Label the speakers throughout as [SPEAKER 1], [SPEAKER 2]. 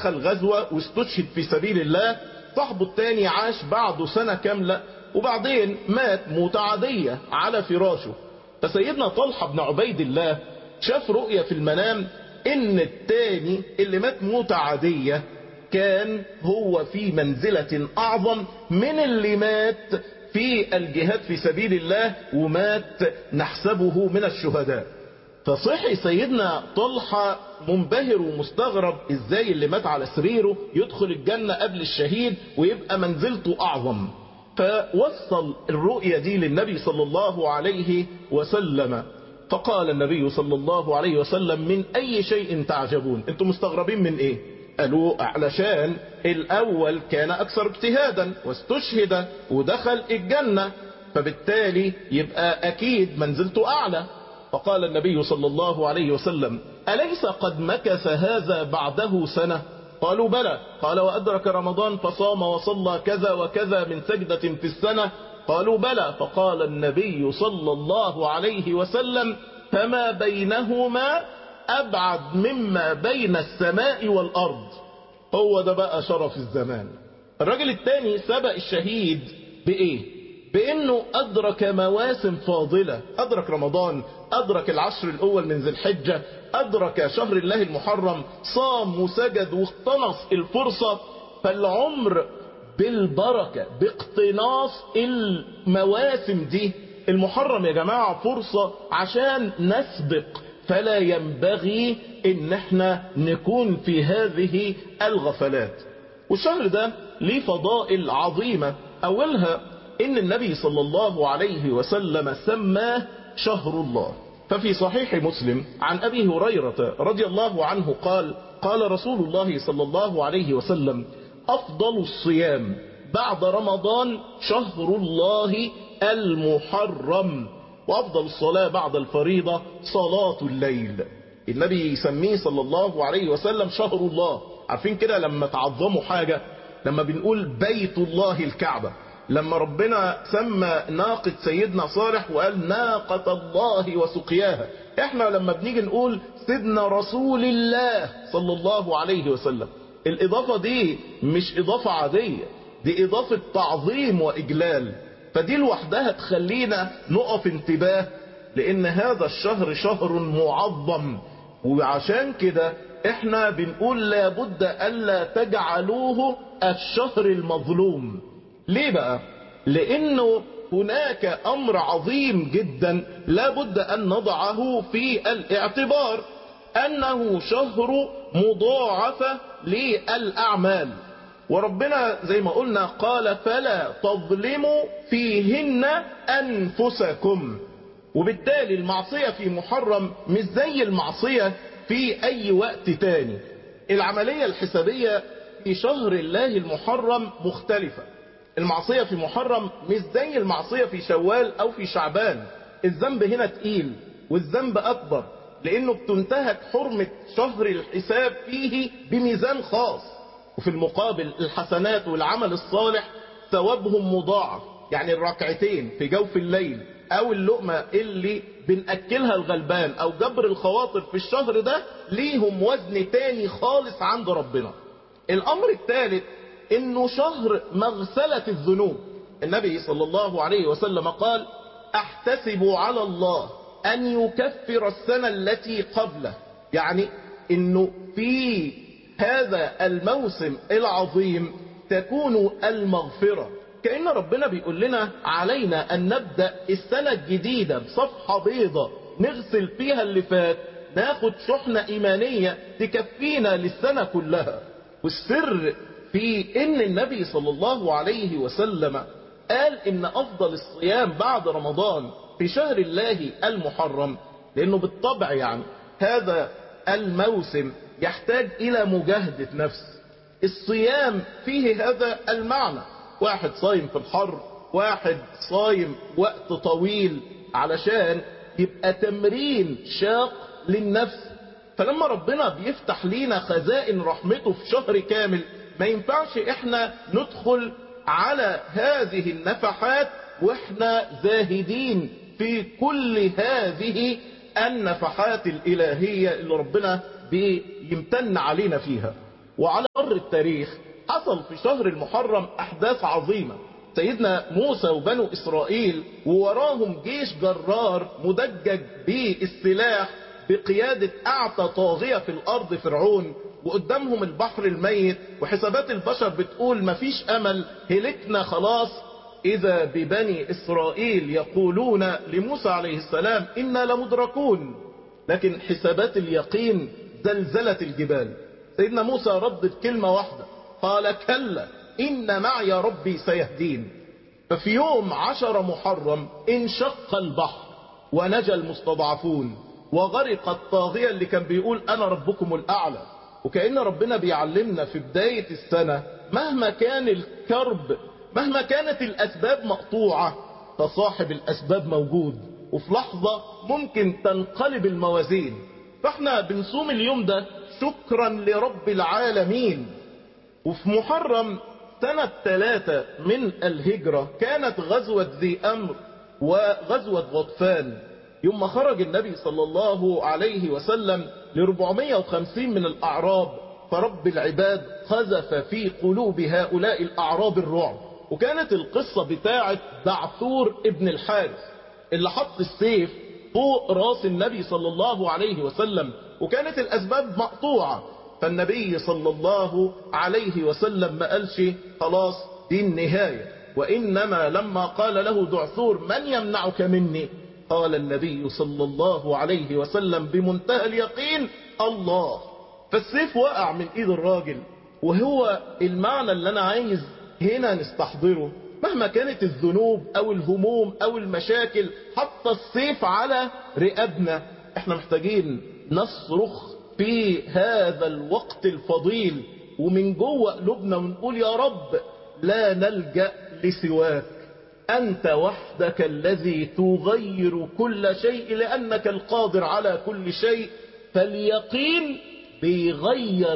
[SPEAKER 1] دخل غزوة واستشهد في سبيل الله صاحبه التاني عاش بعده سنة كاملة وبعدين مات موتة عادية على فراشه فسيدنا طلحة بن عبيد الله شاف رؤية في المنام ان التاني اللي مات موتة عادية كان هو في منزلة اعظم من اللي مات في الجهاد في سبيل الله ومات نحسبه من الشهداء فصحي سيدنا طلحة منبهر ومستغرب ازاي اللي مات على سريره يدخل الجنة قبل الشهيد ويبقى منزلته اعظم فوصل الرؤية دي للنبي صلى الله عليه وسلم فقال النبي صلى الله عليه وسلم من اي شيء تعجبون انتم مستغربين من ايه قالوا علشان الاول كان اكثر اجتهادا واستشهد ودخل الجنة فبالتالي يبقى اكيد منزلته اعلى فقال النبي صلى الله عليه وسلم أليس قد مكث هذا بعده سنة قالوا بلى قال وأدرك رمضان فصام وصلى كذا وكذا من سجدة في السنة قالوا بلى فقال النبي صلى الله عليه وسلم فما بينهما أبعد مما بين السماء والأرض هو ده بقى شرف الزمان الراجل الثاني سبق الشهيد بإيه بأنه أدرك مواسم فاضلة أدرك رمضان أدرك العشر الأول من ذي الحجة أدرك شهر الله المحرم صام وسجد واقتنص الفرصة فالعمر بالبركة باقتناص المواسم دي المحرم يا جماعة فرصة عشان نسبق فلا ينبغي ان احنا نكون في هذه الغفلات والشهر ده ليه فضائل عظيمة اولها ان النبي صلى الله عليه وسلم سماه شهر الله ففي صحيح مسلم عن ابي هريرة رضي الله عنه قال قال رسول الله صلى الله عليه وسلم افضل الصيام بعد رمضان شهر الله المحرم وافضل الصلاة بعد الفريضة صلاة الليل النبي يسميه صلى الله عليه وسلم شهر الله عارفين كده لما تعظموا حاجة لما بنقول بيت الله الكعبة لما ربنا سمى ناقة سيدنا صالح وقال ناقة الله وسقياها احنا لما بنيجي نقول سيدنا رسول الله صلى الله عليه وسلم الاضافة دي مش اضافة عادية دي اضافة تعظيم واجلال فدي لوحدها تخلينا نقف انتباه لان هذا الشهر شهر معظم وعشان كده احنا بنقول لابد الا تجعلوه الشهر المظلوم ليه بقى لانه هناك امر عظيم جدا لابد ان نضعه في الاعتبار انه شهر مضاعفة للاعمال وربنا زي ما قلنا قال فلا تظلموا فيهن انفسكم وبالتالي المعصية في محرم مش زي المعصية في اي وقت تاني العملية الحسابية في شهر الله المحرم مختلفة المعصية في محرم مش زي المعصية في شوال او في شعبان الذنب هنا تقيل والذنب اكبر لانه بتنتهك حرمة شهر الحساب فيه بميزان خاص وفي المقابل الحسنات والعمل الصالح ثوابهم مضاعف يعني الركعتين في جوف الليل او اللقمة اللي بنأكلها الغلبان او جبر الخواطر في الشهر ده ليهم وزن تاني خالص عند ربنا الامر الثالث انه شهر مغسلة الذنوب النبي صلى الله عليه وسلم قال احتسب على الله ان يكفر السنة التي قبله يعني انه في هذا الموسم العظيم تكون المغفرة كأن ربنا بيقول لنا علينا أن نبدأ السنة الجديدة بصفحة بيضة نغسل فيها اللي فات ناخد شحنة إيمانية تكفينا للسنة كلها والسر في ان النبي صلى الله عليه وسلم قال ان افضل الصيام بعد رمضان في شهر الله المحرم لانه بالطبع يعني هذا الموسم يحتاج الى مجاهدة نفس الصيام فيه هذا المعنى واحد صايم في الحر واحد صايم وقت طويل علشان يبقى تمرين شاق للنفس فلما ربنا بيفتح لينا خزائن رحمته في شهر كامل ما ينفعش احنا ندخل على هذه النفحات واحنا زاهدين في كل هذه النفحات الالهية اللي ربنا بيمتن علينا فيها وعلى مر التاريخ حصل في شهر المحرم أحداث عظيمة سيدنا موسى وبنو إسرائيل ووراهم جيش جرار مدجج بالسلاح بقيادة أعتى طاغية في الأرض فرعون وقدامهم البحر الميت وحسابات البشر بتقول مفيش أمل هلكنا خلاص إذا ببني إسرائيل يقولون لموسى عليه السلام إنا لمدركون لكن حسابات اليقين زلزلت الجبال سيدنا موسى ردد كلمة واحدة قال كلا إن معي ربي سيهدين ففي يوم عشر محرم انشق البحر ونجى المستضعفون وغرق الطاغية اللي كان بيقول أنا ربكم الأعلى وكأن ربنا بيعلمنا في بداية السنة مهما كان الكرب مهما كانت الأسباب مقطوعة فصاحب الأسباب موجود وفي لحظة ممكن تنقلب الموازين فاحنا بنصوم اليوم ده شكرا لرب العالمين وفي محرم سنة ثلاثة من الهجرة كانت غزوة ذي أمر وغزوة غطفان يوم ما خرج النبي صلى الله عليه وسلم ل 450 من الأعراب فرب العباد قذف في قلوب هؤلاء الأعراب الرعب وكانت القصة بتاعة دعثور ابن الحارث اللي حط السيف فوق راس النبي صلى الله عليه وسلم وكانت الأسباب مقطوعة فالنبي صلى الله عليه وسلم ما قالش خلاص دي النهاية وإنما لما قال له دعثور من يمنعك مني قال النبي صلى الله عليه وسلم بمنتهى اليقين الله فالسيف وقع من ايد الراجل وهو المعنى اللي انا عايز هنا نستحضره مهما كانت الذنوب او الهموم او المشاكل حتى السيف على رقابنا احنا محتاجين نصرخ في هذا الوقت الفضيل ومن جوه قلوبنا ونقول يا رب لا نلجأ لسواك أنت وحدك الذي تغير كل شيء لأنك القادر على كل شيء فاليقين بيغير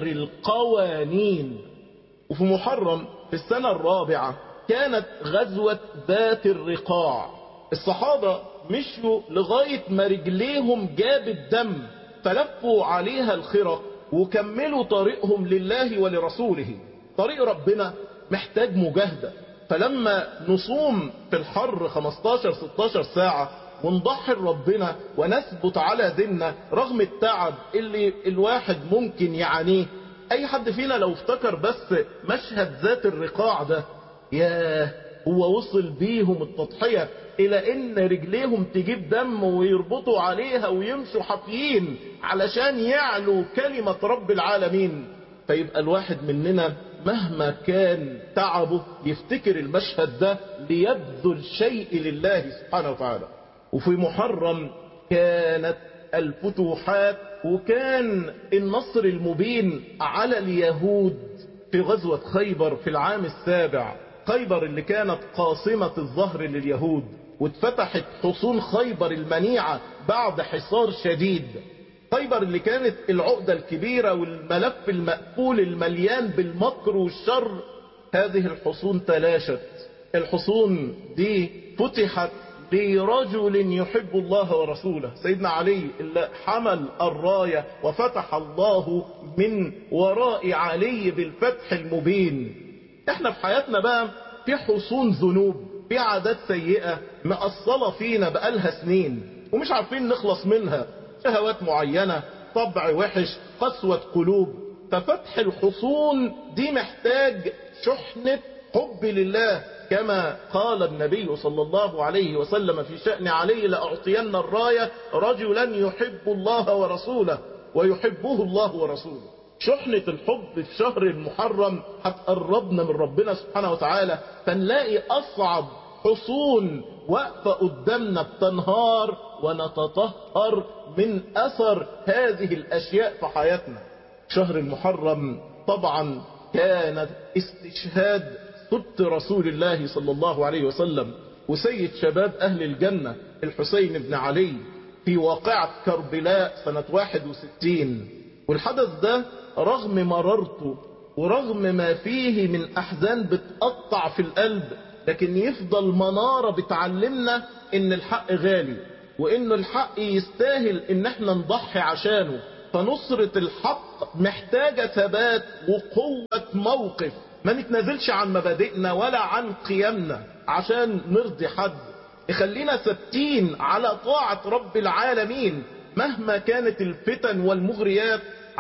[SPEAKER 1] القوانين وفي محرم في السنة الرابعة كانت غزوة ذات الرقاع الصحابة مشوا لغاية ما رجليهم جابت دم فلفوا عليها الخرق وكملوا طريقهم لله ولرسوله طريق ربنا محتاج مجاهدة فلما نصوم في الحر 15-16 ساعة ونضحي ربنا ونثبت على ديننا رغم التعب اللي الواحد ممكن يعانيه اي حد فينا لو افتكر بس مشهد ذات الرقاع ده ياه هو وصل بيهم التضحية الى ان رجليهم تجيب دم ويربطوا عليها ويمشوا حافيين علشان يعلوا كلمة رب العالمين فيبقى الواحد مننا مهما كان تعبه يفتكر المشهد ده ليبذل شيء لله سبحانه وتعالى وفي محرم كانت الفتوحات وكان النصر المبين على اليهود في غزوة خيبر في العام السابع خيبر اللي كانت قاصمة الظهر لليهود واتفتحت حصون خيبر المنيعة بعد حصار شديد خيبر اللي كانت العقدة الكبيرة والملف المقفول المليان بالمكر والشر هذه الحصون تلاشت الحصون دي فتحت لرجل يحب الله ورسوله سيدنا علي اللي حمل الراية وفتح الله من وراء علي بالفتح المبين احنا في حياتنا بقى في حصون ذنوب في عادات سيئة مأصلة فينا بقالها سنين ومش عارفين نخلص منها شهوات معينة طبع وحش قسوة قلوب ففتح الحصون دي محتاج شحنة حب لله كما قال النبي صلى الله عليه وسلم في شأن علي لأعطين الراية رجلا يحب الله ورسوله ويحبه الله ورسوله شحنة الحب في شهر المحرم هتقربنا من ربنا سبحانه وتعالى فنلاقي أصعب حصون واقفة قدامنا بتنهار ونتطهر من أثر هذه الأشياء في حياتنا شهر المحرم طبعا كانت استشهاد سبت رسول الله صلى الله عليه وسلم وسيد شباب أهل الجنة الحسين بن علي في واقعة كربلاء سنة 61 والحدث ده رغم مررته ورغم ما فيه من أحزان بتقطع في القلب لكن يفضل منارة بتعلمنا ان الحق غالي وان الحق يستاهل ان احنا نضحي عشانه فنصرة الحق الحق محتاجة ثبات وقوة موقف ما نتنازلش عن مبادئنا ولا عن قيمنا عشان نرضي حد يخلينا ثابتين على طاعة رب العالمين مهما كانت الفتن والمغريات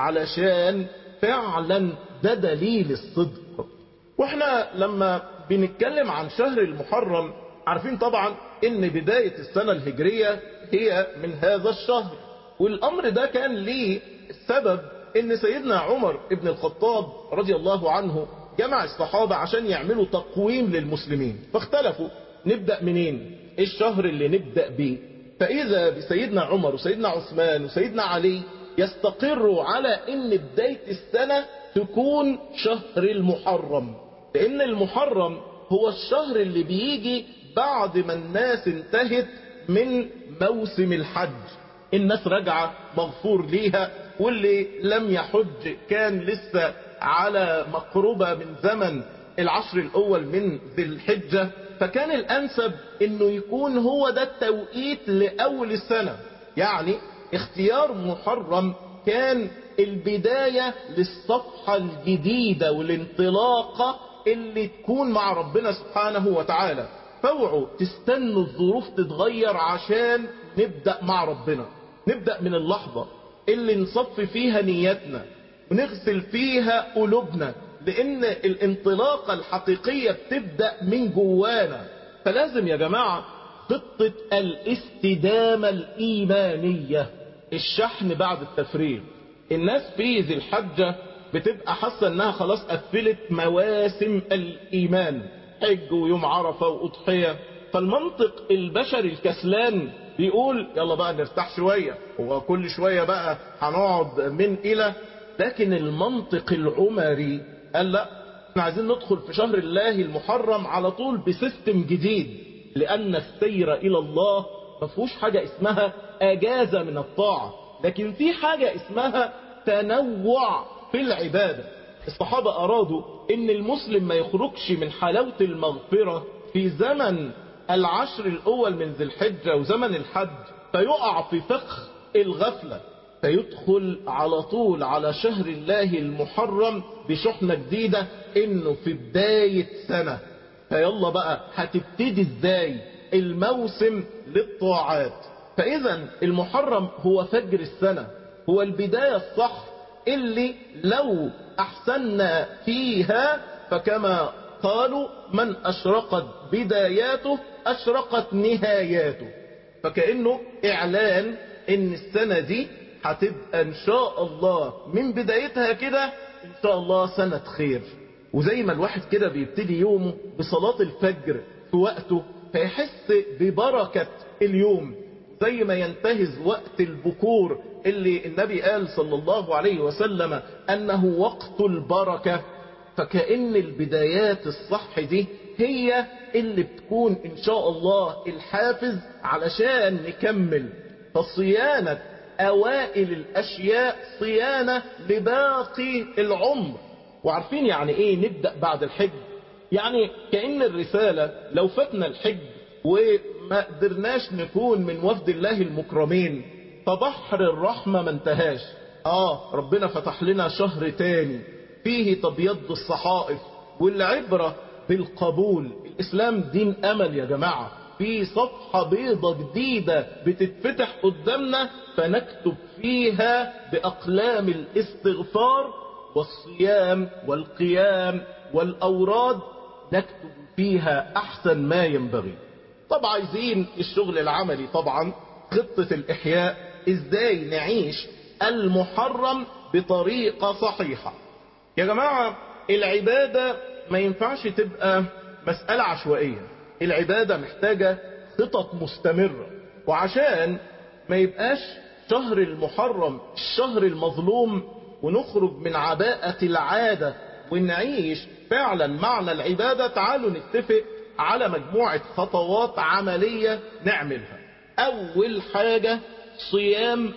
[SPEAKER 1] علشان فعلا ده دليل الصدق واحنا لما بنتكلم عن شهر المحرم عارفين طبعا ان بداية السنة الهجرية هي من هذا الشهر والامر ده كان ليه سبب ان سيدنا عمر ابن الخطاب رضي الله عنه جمع الصحابة عشان يعملوا تقويم للمسلمين فاختلفوا نبدأ منين ايه الشهر اللي نبدأ بيه فاذا بسيدنا عمر وسيدنا عثمان وسيدنا علي يستقروا على ان بداية السنة تكون شهر المحرم لان المحرم هو الشهر اللي بيجي بعد ما الناس انتهت من موسم الحج الناس راجعة مغفور ليها واللي لم يحج كان لسه على مقربة من زمن العشر الأول من ذي الحجة فكان الأنسب أنه يكون هو ده التوقيت لأول السنة يعني اختيار محرم كان البداية للصفحة الجديدة والانطلاقة اللي تكون مع ربنا سبحانه وتعالى فاوعوا تستنوا الظروف تتغير عشان نبدأ مع ربنا نبدأ من اللحظة اللي نصفي فيها نيتنا ونغسل فيها قلوبنا لأن الانطلاقة الحقيقية بتبدأ من جوانا فلازم يا جماعة خطة الاستدامة الإيمانية الشحن بعد التفريغ الناس في ذي الحجة بتبقى حاسة انها خلاص قفلت مواسم الإيمان حج ويوم عرفة وأضحية فالمنطق البشري الكسلان بيقول يلا بقى نرتاح شوية وكل شوية بقى هنقعد من إلى لكن المنطق العمري قال لا احنا عايزين ندخل في شهر الله المحرم على طول بسيستم جديد لأن السير إلى الله ما فيهوش حاجة اسمها أجازة من الطاعة لكن في حاجة اسمها تنوع في العبادة الصحابة أرادوا ان المسلم ما يخرجش من حلاوة المغفرة في زمن العشر الأول من ذي الحجة وزمن الحج فيقع في فخ الغفلة فيدخل على طول على شهر الله المحرم بشحنة جديدة انه في بداية سنة فيلا بقى هتبتدي ازاي الموسم للطاعات فاذا المحرم هو فجر السنة هو البداية الصح اللي لو احسننا فيها فكما قالوا من اشرقت بداياته اشرقت نهاياته فكأنه اعلان ان السنة دي هتبقى ان شاء الله من بدايتها كده ان شاء الله سنة خير وزي ما الواحد كده بيبتدي يومه بصلاة الفجر في وقته فيحس ببركة اليوم زي ما ينتهز وقت البكور اللي النبي قال صلى الله عليه وسلم انه وقت البركة فكأن البدايات الصح دي هي اللي بتكون ان شاء الله الحافز علشان نكمل فصيانة اوائل الاشياء صيانة لباقي العمر وعارفين يعني ايه نبدأ بعد الحج يعني كأن الرسالة لو فاتنا الحج وما قدرناش نكون من وفد الله المكرمين فبحر الرحمة ما انتهاش اه ربنا فتح لنا شهر تاني فيه تبيض الصحائف والعبرة بالقبول الاسلام دين امل يا جماعة في صفحة بيضة جديدة بتتفتح قدامنا فنكتب فيها بأقلام الاستغفار والصيام والقيام والأوراد نكتب فيها أحسن ما ينبغي طبعا عايزين الشغل العملي طبعا خطة الإحياء إزاي نعيش المحرم بطريقة صحيحة يا جماعة العبادة ما ينفعش تبقى مسألة عشوائية العبادة محتاجة خطط مستمرة وعشان ما يبقاش شهر المحرم الشهر المظلوم ونخرج من عباءة العادة ونعيش فعلا معنى العبادة تعالوا نتفق على مجموعة خطوات عملية نعملها أول حاجة صيام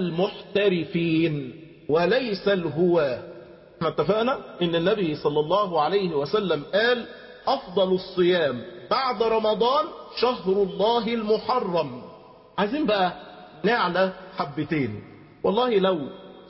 [SPEAKER 1] المحترفين وليس الهواة احنا اتفقنا ان النبي صلى الله عليه وسلم قال افضل الصيام بعد رمضان شهر الله المحرم عايزين بقى نعلى حبتين والله لو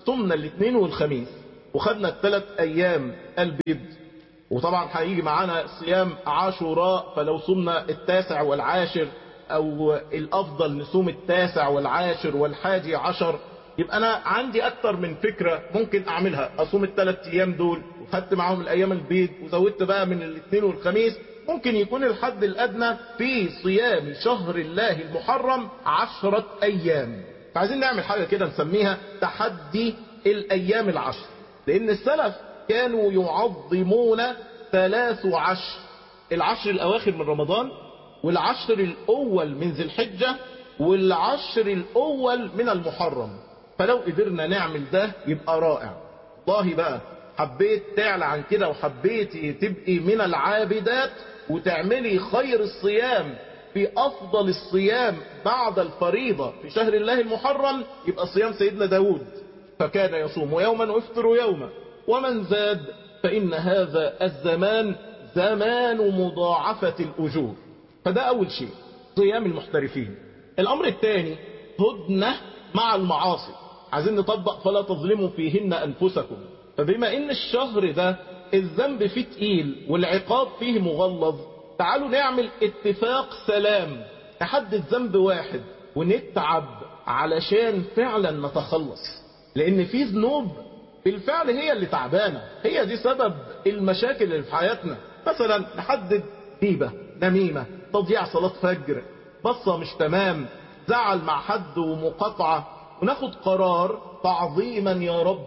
[SPEAKER 1] صمنا الاثنين والخميس وخدنا الثلاث ايام البيض وطبعا هيجي معانا صيام عاشوراء فلو صمنا التاسع والعاشر او الافضل نصوم التاسع والعاشر والحادي عشر يبقى انا عندي اكتر من فكرة ممكن اعملها اصوم الثلاث ايام دول وخدت معاهم الايام البيض وزودت بقى من الاثنين والخميس ممكن يكون الحد الادنى في صيام شهر الله المحرم عشرة ايام فعايزين نعمل حاجة كده نسميها تحدي الايام العشر لان السلف كانوا يعظمون ثلاث عشر العشر الاواخر من رمضان والعشر الاول من ذي الحجة والعشر الاول من المحرم فلو قدرنا نعمل ده يبقى رائع والله بقى حبيت تعلى عن كده وحبيتي تبقي من العابدات وتعملي خير الصيام في افضل الصيام بعد الفريضة في شهر الله المحرم يبقى صيام سيدنا داود فكان يصوم يوما ويفطر يوما ومن زاد فإن هذا الزمان زمان مضاعفة الأجور فده أول شيء صيام المحترفين الأمر الثاني هدنة مع المعاصي عايزين نطبق فلا تظلموا فيهن أنفسكم فبما إن الشهر ده الذنب فيه تقيل والعقاب فيه مغلظ تعالوا نعمل اتفاق سلام نحدد ذنب واحد ونتعب علشان فعلا نتخلص لأن في ذنوب بالفعل هي اللي تعبانة هي دي سبب المشاكل اللي في حياتنا مثلا نحدد غيبة نميمة تضييع صلاة فجر بصة مش تمام زعل مع حد ومقاطعة وناخد قرار تعظيما يا رب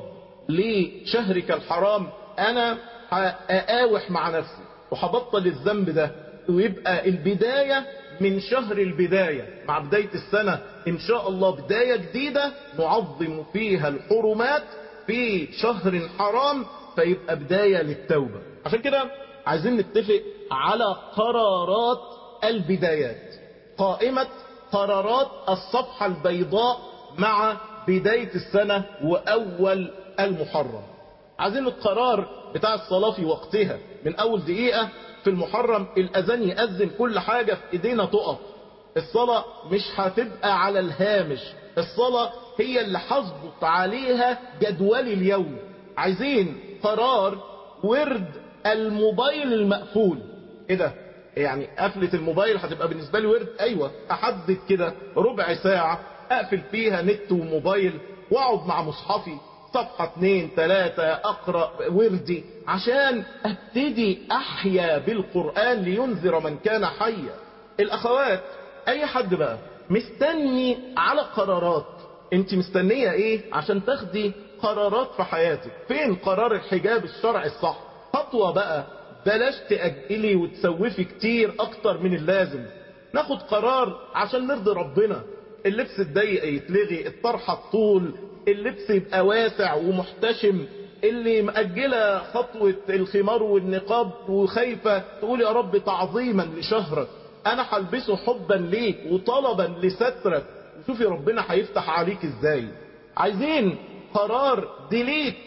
[SPEAKER 1] لشهرك الحرام انا هاقاوح مع نفسي وهبطل الذنب ده ويبقى البداية من شهر البداية مع بداية السنة ان شاء الله بداية جديدة نعظم فيها الحرمات في شهر حرام فيبقى بداية للتوبة عشان كده عايزين نتفق على قرارات البدايات قائمة قرارات الصفحة البيضاء مع بداية السنة وأول المحرم عايزين القرار بتاع الصلاة في وقتها من أول دقيقة في المحرم الأذان يأذن كل حاجة في إيدينا تقف الصلاة مش هتبقى على الهامش الصلاة هي اللي هظبط عليها جدولي اليوم عايزين قرار ورد الموبايل المقفول ايه ده يعني قفلة الموبايل هتبقى بالنسبة لي ورد ايوه احدد كده ربع ساعة اقفل فيها نت وموبايل واقعد مع مصحفي صفحة اتنين تلاتة اقرأ وردي عشان ابتدي احيا بالقرآن لينذر من كان حيا الاخوات اي حد بقى مستني على قرارات انت مستنية ايه عشان تاخدي قرارات في حياتك فين قرار الحجاب الشرعي الصح خطوة بقى بلاش تأجلي وتسوفي كتير اكتر من اللازم ناخد قرار عشان نرضي ربنا اللبس الضيق يتلغي الطرحة الطول اللبس يبقى واسع ومحتشم اللي مأجلة خطوة الخمار والنقاب وخايفة تقول يا رب تعظيما لشهرك انا هلبسه حبا ليك وطلبا لسترك وشوفي ربنا هيفتح عليك ازاي عايزين قرار ديليت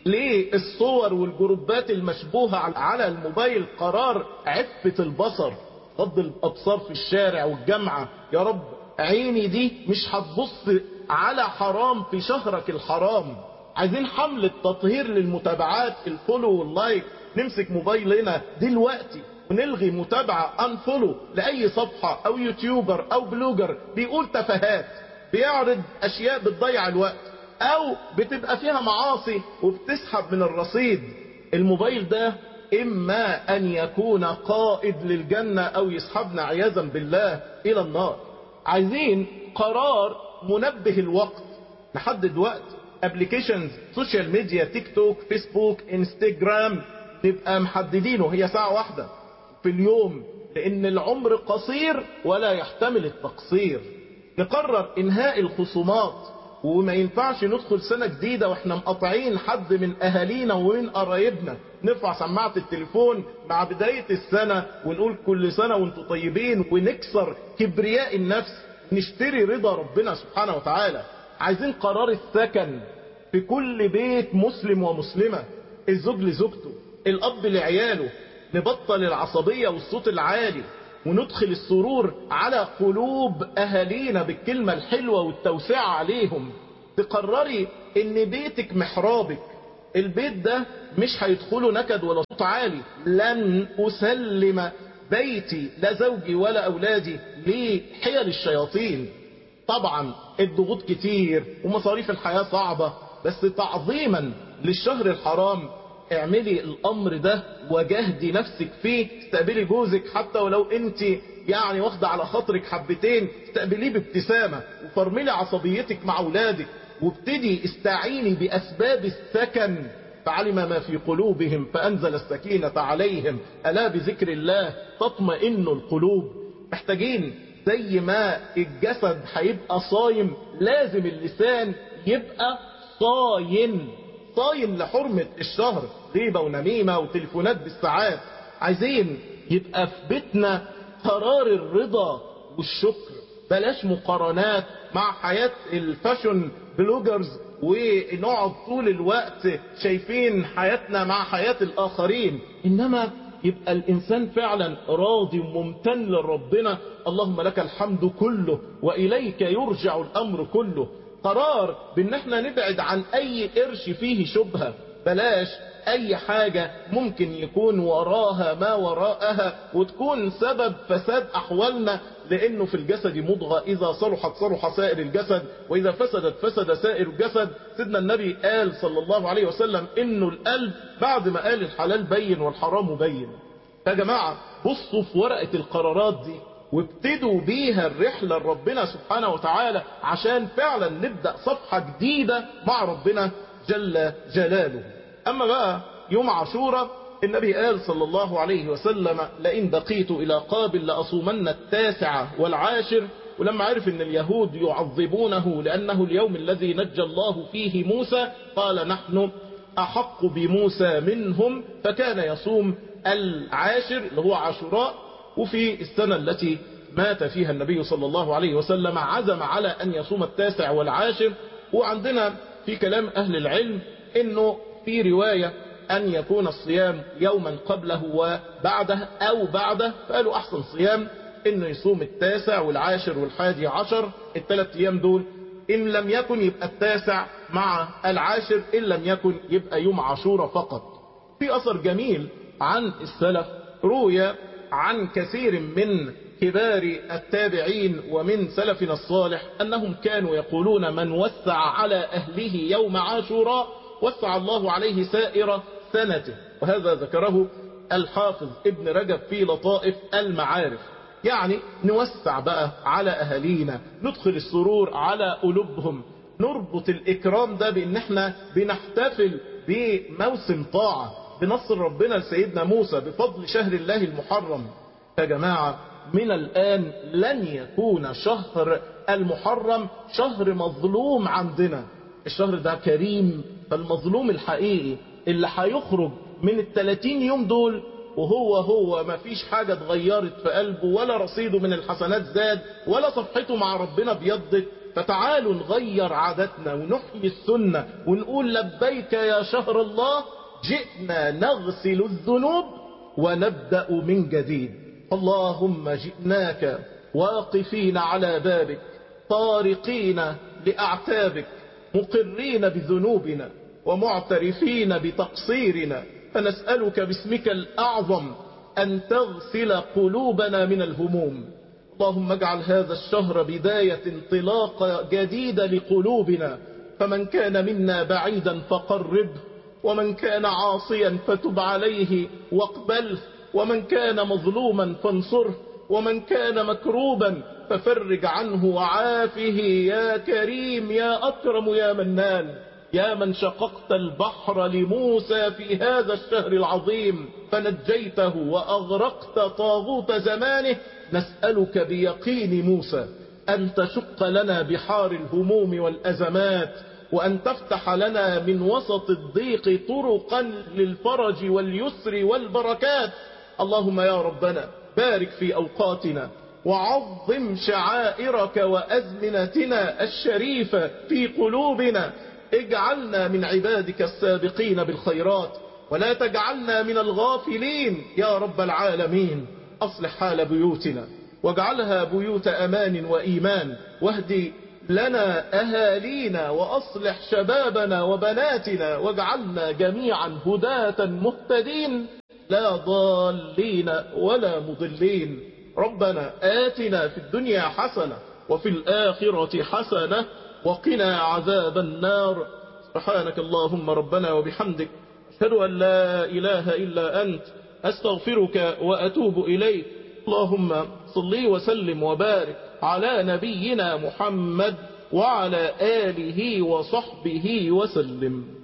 [SPEAKER 1] للصور والجروبات المشبوهة على الموبايل قرار عفة البصر غض الابصار في الشارع والجامعة يا رب عيني دي مش هتبص على حرام في شهرك الحرام عايزين حملة تطهير للمتابعات الفولو واللايك نمسك موبايلنا دلوقتي ونلغي متابعة انفولو لأي صفحة أو يوتيوبر أو بلوجر بيقول تفاهات بيعرض أشياء بتضيع الوقت أو بتبقى فيها معاصي وبتسحب من الرصيد الموبايل ده إما أن يكون قائد للجنة أو يسحبنا عياذا بالله إلى النار عايزين قرار منبه الوقت نحدد وقت ابلكيشنز سوشيال ميديا تيك توك فيسبوك انستجرام نبقى محددينه هي ساعة واحدة في اليوم لان العمر قصير ولا يحتمل التقصير نقرر انهاء الخصومات وما ينفعش ندخل سنة جديدة واحنا مقاطعين حد من اهالينا ومن قرايبنا نرفع سماعة التليفون مع بداية السنة ونقول كل سنة وانتم طيبين ونكسر كبرياء النفس نشتري رضا ربنا سبحانه وتعالى عايزين قرار السكن في كل بيت مسلم ومسلمة الزوج لزوجته الاب لعياله نبطل العصبية والصوت العالي وندخل السرور على قلوب اهالينا بالكلمة الحلوة والتوسعة عليهم تقرري ان بيتك محرابك البيت ده مش هيدخله نكد ولا صوت عالي لن اسلم بيتي لا زوجي ولا اولادي لحيل الشياطين طبعا الضغوط كتير ومصاريف الحياة صعبة بس تعظيما للشهر الحرام اعملي الامر ده وجهدي نفسك فيه استقبلي جوزك حتى ولو انت يعني واخده على خاطرك حبتين استقبليه بابتسامه وفرملي عصبيتك مع اولادك وابتدي استعيني باسباب السكن فعلم ما في قلوبهم فانزل السكينه عليهم الا بذكر الله تطمئن القلوب محتاجين زي ما الجسد هيبقى صايم لازم اللسان يبقى صاين صاين لحرمة الشهر غيبة ونميمة وتليفونات بالساعات عايزين يبقى في بيتنا قرار الرضا والشكر بلاش مقارنات مع حياة الفاشن بلوجرز ونقعد طول الوقت شايفين حياتنا مع حياة الآخرين إنما يبقى الإنسان فعلا راضي وممتن لربنا اللهم لك الحمد كله وإليك يرجع الأمر كله قرار بان احنا نبعد عن اي قرش فيه شبهة بلاش اي حاجة ممكن يكون وراها ما وراءها وتكون سبب فساد احوالنا لانه في الجسد مضغة اذا صلحت صلح سائر الجسد واذا فسدت فسد سائر الجسد سيدنا النبي قال صلى الله عليه وسلم انه القلب بعد ما قال الحلال بين والحرام بين يا جماعة بصوا في ورقة القرارات دي وابتدوا بيها الرحلة لربنا سبحانه وتعالى عشان فعلا نبدأ صفحة جديدة مع ربنا جل جلاله أما بقى يوم عاشوراء النبي قال صلى الله عليه وسلم لئن بقيت إلى قابل لأصومن التاسعة والعاشر ولما عرف ان اليهود يعظمونه لأنه اليوم الذي نجى الله فيه موسى قال نحن أحق بموسى منهم فكان يصوم العاشر اللي هو عاشوراء وفي السنة التي مات فيها النبي صلى الله عليه وسلم عزم على أن يصوم التاسع والعاشر وعندنا في كلام أهل العلم أنه في رواية أن يكون الصيام يوما قبله وبعده أو بعده فقالوا أحسن صيام أنه يصوم التاسع والعاشر والحادي عشر الثلاث أيام دول إن لم يكن يبقى التاسع مع العاشر إن لم يكن يبقى يوم عاشورة فقط في أثر جميل عن السلف روي عن كثير من كبار التابعين ومن سلفنا الصالح أنهم كانوا يقولون من وسع على أهله يوم عاشوراء وسع الله عليه سائر سنته وهذا ذكره الحافظ ابن رجب في لطائف المعارف يعني نوسع بقى على أهالينا ندخل السرور على قلوبهم نربط الإكرام ده بأن احنا بنحتفل بموسم طاعة بنصر ربنا لسيدنا موسى بفضل شهر الله المحرم يا جماعة من الآن لن يكون شهر المحرم شهر مظلوم عندنا الشهر ده كريم فالمظلوم الحقيقي اللي هيخرج من الثلاثين يوم دول وهو هو ما فيش حاجة اتغيرت في قلبه ولا رصيده من الحسنات زاد ولا صفحته مع ربنا بيضت فتعالوا نغير عاداتنا ونحيي السنة ونقول لبيك يا شهر الله جئنا نغسل الذنوب ونبدأ من جديد اللهم جئناك واقفين على بابك طارقين لأعتابك مقرين بذنوبنا ومعترفين بتقصيرنا فنسألك باسمك الأعظم أن تغسل قلوبنا من الهموم اللهم اجعل هذا الشهر بداية انطلاقة جديدة لقلوبنا فمن كان منا بعيدا فقربه ومن كان عاصيا فتب عليه واقبله ومن كان مظلوما فانصره ومن كان مكروبا ففرج عنه وعافه يا كريم يا أكرم يا منان يا من شققت البحر لموسى في هذا الشهر العظيم فنجيته وأغرقت طاغوت زمانه نسألك بيقين موسى أن تشق لنا بحار الهموم والأزمات وأن تفتح لنا من وسط الضيق طرقا للفرج واليسر والبركات اللهم يا ربنا بارك في أوقاتنا وعظم شعائرك وأزمنتنا الشريفة في قلوبنا اجعلنا من عبادك السابقين بالخيرات ولا تجعلنا من الغافلين يا رب العالمين أصلح حال بيوتنا واجعلها بيوت أمان وإيمان واهدي لنا أهالينا وأصلح شبابنا وبناتنا واجعلنا جميعا هداة مهتدين لا ضالين ولا مضلين ربنا آتنا في الدنيا حسنة وفي الآخرة حسنة وقنا عذاب النار سبحانك اللهم ربنا وبحمدك أشهد أن لا إله إلا أنت أستغفرك وأتوب إليك اللهم صلي وسلم وبارك على نبينا محمد وعلى آله وصحبه وسلم